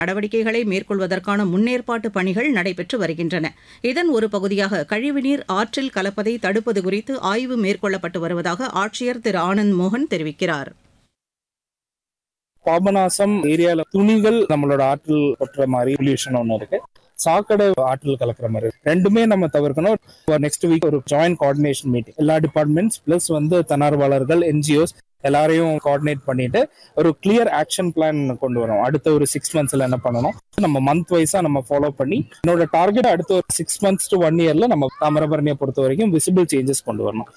நடவடிக்கைகளை மேற்கொள்வதற்கான முன்னேற்பாட்டு பணிகள் நடைபெற்று வருகின்றன இதன் ஒரு பகுதியாக கழிவுநீர் ஆற்றில் கலப்பதை தடுப்பது குறித்து ஆய்வு மேற்கொள்ளப்பட்டு வருவதாக ஆட்சியர் திரு ஆனந்த் மோகன் தெரிவிக்கிறார் பாபநாசம் ஏரியால துணிகள் நம்மளோட ஆற்றில் கொட்டுற மாதிரி பொல்யூஷன் ஒன்று இருக்கு சாக்கடை ஆற்றில் கலக்கிற மாதிரி இருக்கு. ரெண்டுமே நம்ம தவிர்க்கணும் நெக்ஸ்ட் வீக் ஒரு ஜாயிண்ட் கோஆர்டினேஷன் மீட்டிங் எல்லா டிபார்ட்மெண்ட்ஸ் பிளஸ் வந்து தன்னார்வலர்கள் என்ஜிஓஸ் எல்லாரையும் கோஆர்டினேட் பண்ணிட்டு ஒரு கிளியர் ஆக்ஷன் பிளான் கொண்டு வரோம் அடுத்த ஒரு சிக்ஸ் மந்த்ஸ்ல என்ன பண்ணணும் நம்ம மந்த் வைஸா நம்ம ஃபாலோ பண்ணி என்னோட டார்கெட் அடுத்த ஒரு சிக்ஸ் மந்த்ஸ் டு ஒன் இயர்ல நம்ம தாமிரபரணியை பொறுத்த வரைக்கும் விசிபிள் சேஞ்சஸ் கொண்டு வரணும்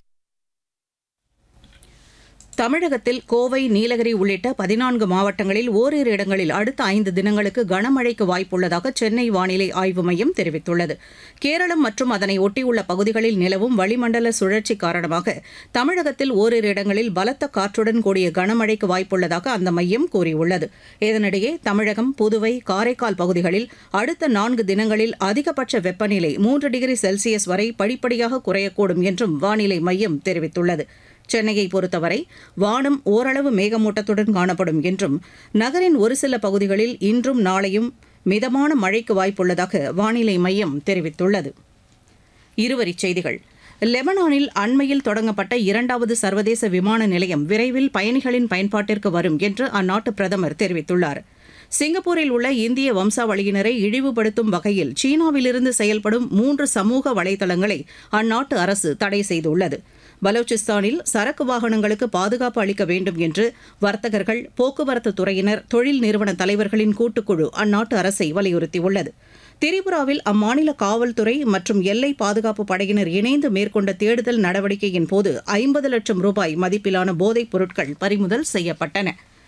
தமிழகத்தில் கோவை நீலகிரி உள்ளிட்ட பதினான்கு மாவட்டங்களில் ஓரிரு இடங்களில் அடுத்த ஐந்து தினங்களுக்கு கனமழைக்கு வாய்ப்புள்ளதாக சென்னை வானிலை ஆய்வு மையம் தெரிவித்துள்ளது கேரளம் மற்றும் அதனை ஒட்டியுள்ள பகுதிகளில் நிலவும் வளிமண்டல சுழற்சி காரணமாக தமிழகத்தில் ஓரிரு இடங்களில் பலத்த காற்றுடன் கூடிய கனமழைக்கு வாய்ப்புள்ளதாக அந்த மையம் கூறியுள்ளது இதனிடையே தமிழகம் புதுவை காரைக்கால் பகுதிகளில் அடுத்த நான்கு தினங்களில் அதிகபட்ச வெப்பநிலை மூன்று டிகிரி செல்சியஸ் வரை படிப்படியாக குறையக்கூடும் என்றும் வானிலை மையம் தெரிவித்துள்ளது சென்னையை பொறுத்தவரை வானம் ஓரளவு மேகமூட்டத்துடன் காணப்படும் என்றும் நகரின் ஒரு சில பகுதிகளில் இன்றும் நாளையும் மிதமான மழைக்கு வாய்ப்புள்ளதாக வானிலை மையம் தெரிவித்துள்ளது இருவரிச் செய்திகள் லெபனானில் அண்மையில் தொடங்கப்பட்ட இரண்டாவது சர்வதேச விமான நிலையம் விரைவில் பயணிகளின் பயன்பாட்டிற்கு வரும் என்று அந்நாட்டு பிரதமர் தெரிவித்துள்ளார் சிங்கப்பூரில் உள்ள இந்திய வம்சாவளியினரை இழிவுபடுத்தும் வகையில் சீனாவிலிருந்து செயல்படும் மூன்று சமூக வலைதளங்களை அந்நாட்டு அரசு தடை செய்துள்ளது பலோச்சிஸ்தானில் சரக்கு வாகனங்களுக்கு பாதுகாப்பு அளிக்க வேண்டும் என்று வர்த்தகர்கள் போக்குவரத்து துறையினர் தொழில் நிறுவன தலைவர்களின் கூட்டுக்குழு அந்நாட்டு அரசை வலியுறுத்தியுள்ளது திரிபுராவில் அம்மாநில காவல்துறை மற்றும் எல்லை பாதுகாப்பு படையினர் இணைந்து மேற்கொண்ட தேடுதல் நடவடிக்கையின் போது ஐம்பது லட்சம் ரூபாய் மதிப்பிலான போதைப் பொருட்கள் பறிமுதல் செய்யப்பட்டன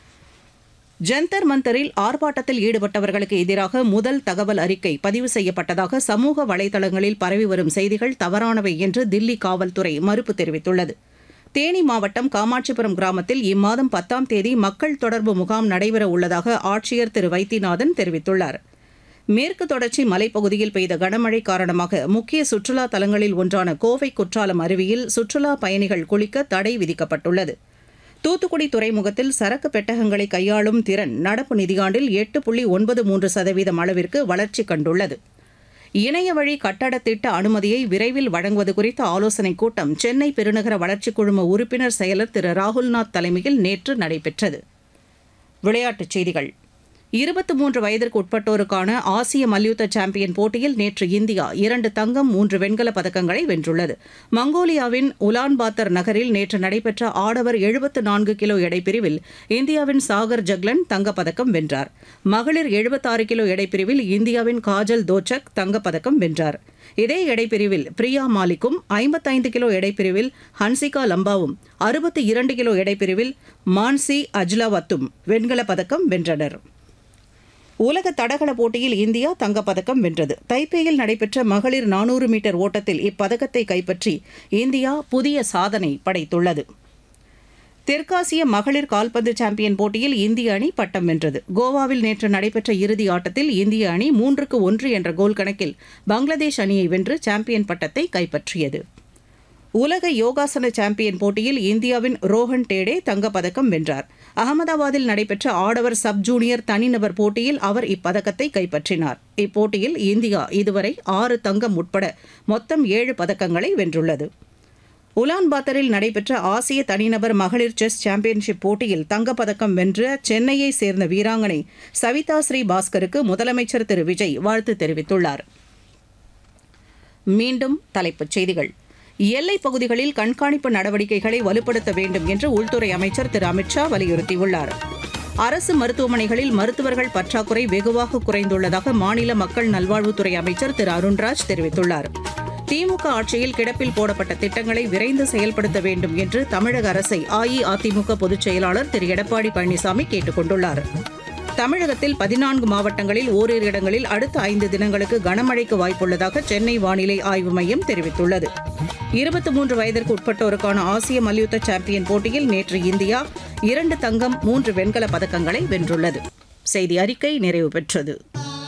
ஜந்தர் மந்தரில் ஆர்ப்பாட்டத்தில் ஈடுபட்டவர்களுக்கு எதிராக முதல் தகவல் அறிக்கை பதிவு செய்யப்பட்டதாக சமூக வலைதளங்களில் பரவி வரும் செய்திகள் தவறானவை என்று தில்லி காவல்துறை மறுப்பு தெரிவித்துள்ளது தேனி மாவட்டம் காமாட்சிபுரம் கிராமத்தில் இம்மாதம் பத்தாம் தேதி மக்கள் தொடர்பு முகாம் நடைபெற உள்ளதாக ஆட்சியர் திரு வைத்தியநாதன் தெரிவித்துள்ளார் மேற்கு தொடர்ச்சி மலைப்பகுதியில் பெய்த கனமழை காரணமாக முக்கிய சுற்றுலா தலங்களில் ஒன்றான கோவை குற்றாலம் அருவியில் சுற்றுலா பயணிகள் குளிக்க தடை விதிக்கப்பட்டுள்ளது தூத்துக்குடி துறைமுகத்தில் சரக்கு பெட்டகங்களை கையாளும் திறன் நடப்பு நிதியாண்டில் எட்டு புள்ளி ஒன்பது மூன்று சதவீதம் அளவிற்கு வளர்ச்சி கண்டுள்ளது இணைய வழி கட்டட திட்ட அனுமதியை விரைவில் வழங்குவது குறித்த ஆலோசனைக் கூட்டம் சென்னை பெருநகர வளர்ச்சிக் குழும உறுப்பினர் செயலர் திரு ராகுல்நாத் தலைமையில் நேற்று நடைபெற்றது விளையாட்டுச் செய்திகள் இருபத்தி மூன்று வயதிற்கு உட்பட்டோருக்கான ஆசிய மல்யுத்த சாம்பியன் போட்டியில் நேற்று இந்தியா இரண்டு தங்கம் மூன்று வெண்கலப் பதக்கங்களை வென்றுள்ளது மங்கோலியாவின் உலான்பாத்தர் நகரில் நேற்று நடைபெற்ற ஆடவர் எழுபத்து நான்கு கிலோ எடைப்பிரிவில் இந்தியாவின் சாகர் ஜக்லன் தங்கப்பதக்கம் வென்றார் மகளிர் எழுபத்தாறு கிலோ எடைப்பிரிவில் இந்தியாவின் காஜல் தோச்சக் தங்கப்பதக்கம் வென்றார் இதே எடைப்பிரிவில் பிரியா மாலிக்கும் ஐம்பத்தைந்து கிலோ எடைப்பிரிவில் ஹன்சிகா லம்பாவும் அறுபத்தி இரண்டு கிலோ எடைப்பிரிவில் மான்சி அஜ்லாவத்தும் வெண்கலப் பதக்கம் வென்றனர் உலக தடகள போட்டியில் இந்தியா தங்கப்பதக்கம் வென்றது தைப்பேயில் நடைபெற்ற மகளிர் நானூறு மீட்டர் ஓட்டத்தில் இப்பதக்கத்தை கைப்பற்றி இந்தியா புதிய சாதனை படைத்துள்ளது தெற்காசிய மகளிர் கால்பந்து சாம்பியன் போட்டியில் இந்திய அணி பட்டம் வென்றது கோவாவில் நேற்று நடைபெற்ற இறுதி ஆட்டத்தில் இந்திய அணி மூன்றுக்கு ஒன்று என்ற கோல் கணக்கில் பங்களாதேஷ் அணியை வென்று சாம்பியன் பட்டத்தை கைப்பற்றியது உலக யோகாசன சாம்பியன் போட்டியில் இந்தியாவின் ரோஹன் டேடே தங்கப்பதக்கம் வென்றார் அகமதாபாத்தில் நடைபெற்ற ஆடவர் சப் ஜூனியர் தனிநபர் போட்டியில் அவர் இப்பதக்கத்தை கைப்பற்றினார் இப்போட்டியில் இந்தியா இதுவரை ஆறு தங்கம் உட்பட மொத்தம் ஏழு பதக்கங்களை வென்றுள்ளது உலான்பாத்தரில் நடைபெற்ற ஆசிய தனிநபர் மகளிர் செஸ் சாம்பியன்ஷிப் போட்டியில் தங்கப்பதக்கம் வென்ற சென்னையை சேர்ந்த வீராங்கனை சவிதா ஸ்ரீ பாஸ்கருக்கு முதலமைச்சர் திரு விஜய் வாழ்த்து தெரிவித்துள்ளார் மீண்டும் தலைப்புச் செய்திகள் எல்லைப் பகுதிகளில் கண்காணிப்பு நடவடிக்கைகளை வலுப்படுத்த வேண்டும் என்று உள்துறை அமைச்சர் திரு அமித்ஷா வலியுறுத்தியுள்ளார் அரசு மருத்துவமனைகளில் மருத்துவர்கள் பற்றாக்குறை வெகுவாக குறைந்துள்ளதாக மாநில மக்கள் நல்வாழ்வுத்துறை அமைச்சர் திரு அருண்ராஜ் தெரிவித்துள்ளார் திமுக ஆட்சியில் கிடப்பில் போடப்பட்ட திட்டங்களை விரைந்து செயல்படுத்த வேண்டும் என்று தமிழக அரசை அஇஅதிமுக பொதுச் செயலாளர் திரு எடப்பாடி பழனிசாமி கேட்டுக் கொண்டுள்ளார் தமிழகத்தில் பதினான்கு மாவட்டங்களில் ஓரிரு இடங்களில் அடுத்த ஐந்து தினங்களுக்கு கனமழைக்கு வாய்ப்புள்ளதாக சென்னை வானிலை ஆய்வு மையம் தெரிவித்துள்ளது இருபத்தி மூன்று வயதிற்கு உட்பட்டோருக்கான ஆசிய மல்யுத்த சாம்பியன் போட்டியில் நேற்று இந்தியா இரண்டு தங்கம் மூன்று வெண்கல பதக்கங்களை வென்றுள்ளது செய்தி அறிக்கை நிறைவு பெற்றது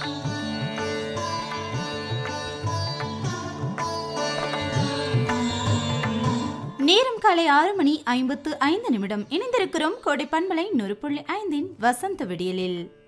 நேரம் காலை ஆறு மணி ஐம்பத்து ஐந்து நிமிடம் இணைந்திருக்கிறோம் கோடை பண்பலை நூறு புள்ளி ஐந்தின் வசந்த விடியலில்